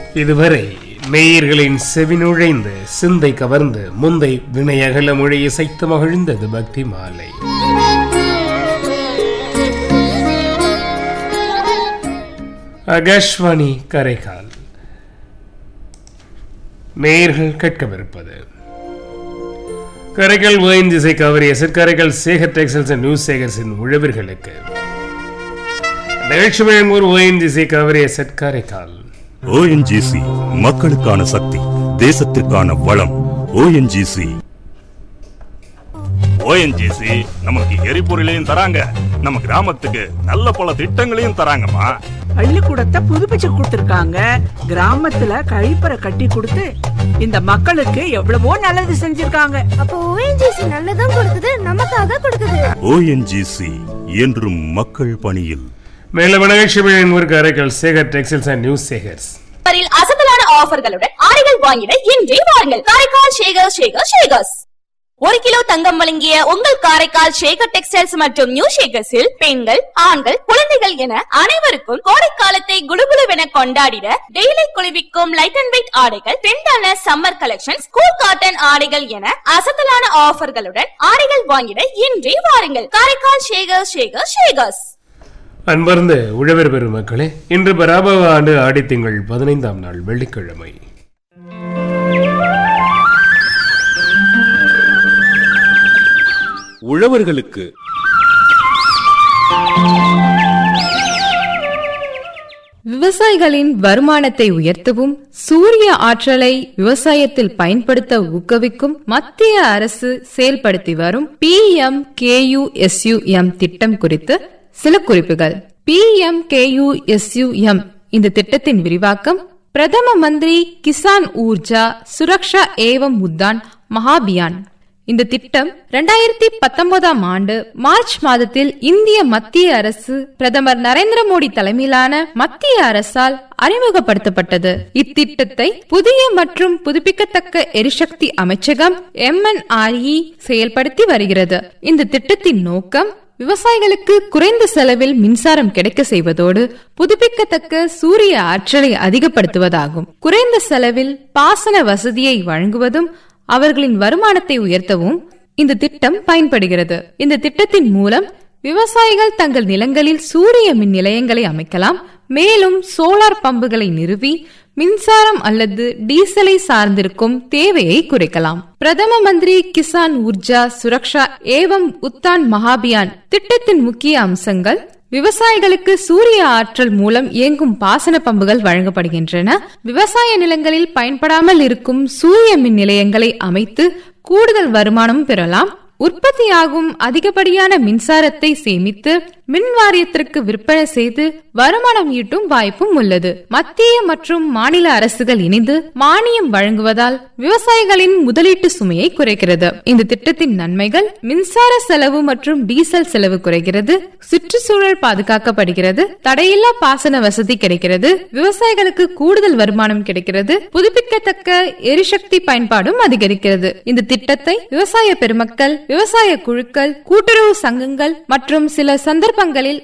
இதுவரை நேயர்களின் செவினுழைந்து சிந்தை கவர்ந்து முந்தை வினையகல மொழி இசைத்து மகிழ்ந்தது பக்தி மாலை ஆகாஷ்வாணி கரைகால் நேயர்கள் கேட்கவிருப்பது கரைகள் ஓயின் திசை கவரி எசற்கரைகள் சேகர் டெக்ஸ்டைல்ஸ் அண்ட் நியூஸ் சேகர்ஸின் உழவர்களுக்கு நிகழ்ச்சி வழங்குவோர் ஓயின் திசை கவரி எசற்கரைக்கால் ஓஎன்ஜிசி மக்களுக்கான சக்தி தேசத்திற்கான வளம் ஓஎன்ஜிசி ஓஎன்ஜிசி நமக்கு எரிபொருளையும் தராங்க நம்ம கிராமத்துக்கு நல்ல பல திட்டங்களையும் தராங்கம்மா பள்ளிக்கூடத்தை புதுப்பிச்சு கொடுத்திருக்காங்க கிராமத்துல கழிப்பறை கட்டி கொடுத்து இந்த மக்களுக்கு எவ்வளவோ நல்லது செஞ்சிருக்காங்க அப்போ ஓஎன்ஜிசி நல்லதும் கொடுக்குது நமக்காக கொடுக்குது ஓஎன்ஜிசி என்றும் மக்கள் பணியில் மேலும் நிகழ்ச்சி வழங்குவோர் கரைகள் Shekar textiles and news Shekars ஆஃபரில் அசத்தலான ஆஃபர்களுடன் ஆடைகள் வாங்கிட இன்றே வாருங்கள் காரைக்கால் ஷேகர் ஷேகர் ஷேகர்ஸ் ஒரு கிலோ தங்கம் வழங்கிய உங்கள் காரைக்கால் ஷேகர் டெக்ஸ்டைல்ஸ் மற்றும் நியூ ஷேகர்ஸில் பெண்கள் ஆண்கள் குழந்தைகள் என அனைவருக்கும் கோடைக்காலத்தை குடுகுடுவென கொண்டாடிட டெய்லி குளிர்விக்கும் லைட் அண்ட் வெயிட் ஆடைகள் பெண்டான சம்மர் கலெக்ஷன் ஸ்கூல் காட்டன் ஆடைகள் என அசத்தலான ஆஃபர்களுடன் ஆடைகள் வாங்கிட இன்றே வாருங்கள் காரைக்கால் ஷேகர் ஷேகர் ஷேகர்ஸ் அன்பர்ந்த உழவர் பெருமக்களே இன்று பராபவ ஆண்டு ஆடி திங்கள் பதினைந்தாம் நாள் வெள்ளிக்கிழமை உழவர்களுக்கு விவசாயிகளின் வருமானத்தை உயர்த்தவும் சூரிய ஆற்றலை விவசாயத்தில் பயன்படுத்த ஊக்குவிக்கும் மத்திய அரசு செயல்படுத்தி வரும் பி எம் எம் திட்டம் குறித்து சில குறிப்புகள் பி எம் எம் இந்த திட்டத்தின் விரிவாக்கம் பிரதம மந்திரி கிசான் ஊர்ஜா சுரக்ஷா ஏவம் உத்தான் மகாபியான் இந்த திட்டம் இரண்டாயிரத்தி பத்தொன்பதாம் ஆண்டு மார்ச் மாதத்தில் இந்திய மத்திய அரசு பிரதமர் நரேந்திர மோடி தலைமையிலான மத்திய அரசால் அறிமுகப்படுத்தப்பட்டது இத்திட்டத்தை புதிய மற்றும் புதுப்பிக்கத்தக்க எரிசக்தி அமைச்சகம் எம்என்ஆர்இ செயல்படுத்தி வருகிறது இந்த திட்டத்தின் நோக்கம் விவசாயிகளுக்கு குறைந்த செலவில் மின்சாரம் கிடைக்க செய்வதோடு புதுப்பிக்கத்தக்க சூரிய ஆற்றலை அதிகப்படுத்துவதாகும் குறைந்த செலவில் பாசன வசதியை வழங்குவதும் அவர்களின் வருமானத்தை உயர்த்தவும் இந்த திட்டம் பயன்படுகிறது இந்த திட்டத்தின் மூலம் விவசாயிகள் தங்கள் நிலங்களில் சூரிய மின் நிலையங்களை அமைக்கலாம் மேலும் சோலார் பம்புகளை நிறுவி மின்சாரம் அல்லது டீசலை சார்ந்திருக்கும் தேவையை குறைக்கலாம் பிரதம மந்திரி கிசான் உர்ஜா சுரக்ஷா ஏவம் உத்தான் மகாபியான் திட்டத்தின் முக்கிய அம்சங்கள் விவசாயிகளுக்கு சூரிய ஆற்றல் மூலம் இயங்கும் பாசன பம்புகள் வழங்கப்படுகின்றன விவசாய நிலங்களில் பயன்படாமல் இருக்கும் சூரிய மின் நிலையங்களை அமைத்து கூடுதல் வருமானம் பெறலாம் உற்பத்தியாகும் அதிகப்படியான மின்சாரத்தை சேமித்து மின் வாரியத்திற்கு விற்பனை செய்து வருமானம் ஈட்டும் வாய்ப்பும் உள்ளது மத்திய மற்றும் மாநில அரசுகள் இணைந்து மானியம் வழங்குவதால் விவசாயிகளின் முதலீட்டு சுமையை குறைக்கிறது இந்த திட்டத்தின் நன்மைகள் மின்சார செலவு மற்றும் டீசல் செலவு குறைகிறது சுற்றுச்சூழல் பாதுகாக்கப்படுகிறது தடையில்லா பாசன வசதி கிடைக்கிறது விவசாயிகளுக்கு கூடுதல் வருமானம் கிடைக்கிறது புதுப்பிக்கத்தக்க எரிசக்தி பயன்பாடும் அதிகரிக்கிறது இந்த திட்டத்தை விவசாய பெருமக்கள் விவசாய குழுக்கள் கூட்டுறவு சங்கங்கள் மற்றும் சில சந்தர்ப்பங்களில்